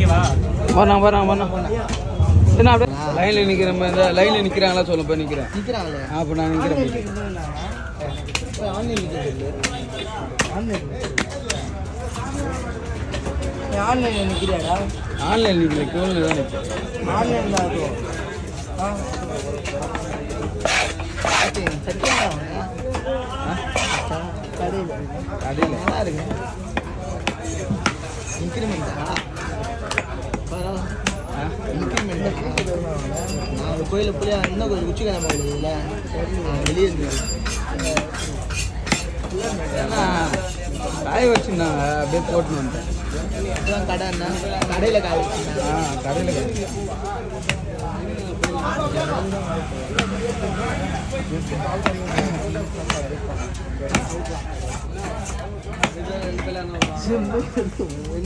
வராங்க வராங்க வராங்க என்ன அப்படியே லைன்ல நிக்கிற மாதிரி இருந்தா லைன்ல நிக்கிறாங்களா சொல்ல போய் நிக்கிறேன் நிற்கிறாங்களே அப்ப நான் நிக்கிறேன் ஆன்லைன் நிற்கிறது ஆன்லைன் ஆன்லைனில் நிற்கிறியாடா ஆன்லைன் நிக்கல கியூல தான் நிக்கிறேன் ஆன்லைன் தான் இருக்கும் ஆ ஓகே சரியா கடையில் கடையில நல்லா இருக்கு இன்க்ரிமெண்ட்டா பரவாயில்ல ஆ? இன்க்ரிமெண்ட் நான் அந்த கோயிலில் போய் இன்னும் கொஞ்சம் உச்சிக்கிழமை இல்லை வெளியே இருந்தது ஏன்னா காய வச்சிருந்தாங்க அப்படியே போட்டுன்னு வந்துட்டேன் இப்போதான் கடை என்ன கடையில் காய் வச்சுருந்தேன் ஆ கடையில காய். சிம்பிள்